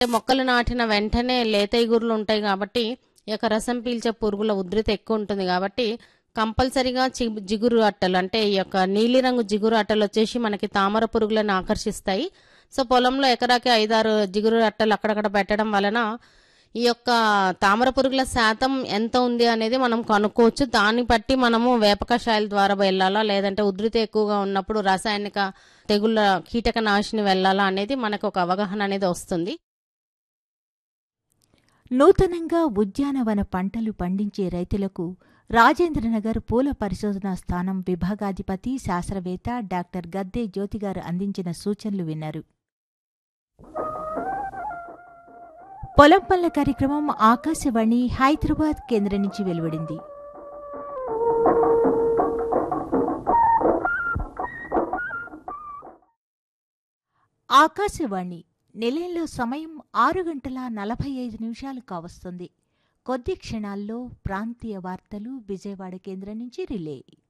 మొక్కలు నాటిన వెంటనే లేత ఇగుర్లు ఉంటాయి కాబట్టి ఈ యొక్క రసం పీల్చే పురుగుల ఉధృతి ఎక్కువ ఉంటుంది కాబట్టి కంపల్సరీగా చి- జిగురు అట్టలు అంటే ఈ యొక్క నీలిరంగు జిగురు అట్టలు వచ్చేసి మనకి తామర పురుగులను ఆకర్షిస్తాయి సో పొలంలో ఎకరాకి ఐదారు జిగురు అట్టలు అక్కడక్కడ పెట్టడం వలన ఈ యొక్క తామర పురుగుల శాతం ఎంత ఉంది అనేది మనం కనుక్కోవచ్చు దాన్ని బట్టి మనము వేప కషాయాల ద్వారా వెళ్ళాలా లేదంటే ఉధృతి ఎక్కువగా ఉన్నప్పుడు రాసాయనిక తెగుళ్ళ కీటక నాశిని వెళ్ళాలా అనేది మనకు ఒక అవగాహన అనేది వస్తుంది నూతనంగా ఉద్యానవన పంటలు పండించే రైతులకు రాజేంద్రనగర్ పూల పరిశోధనా స్థానం విభాగాధిపతి శాస్త్రవేత్త డాక్టర్ గద్దే జ్యోతిగారు అందించిన సూచనలు విన్నారు పొలం పల్ల కార్యక్రమం ఆకాశవాణి హైదరాబాద్ కేంద్రం నుంచి వెలువడింది ఆకాశవాణి నిలయంలో సమయం ఆరు గంటల నలభై ఐదు నిమిషాలు కావస్తుంది కొద్ది క్షణాల్లో ప్రాంతీయ వార్తలు విజయవాడ కేంద్రం నుంచి రిలే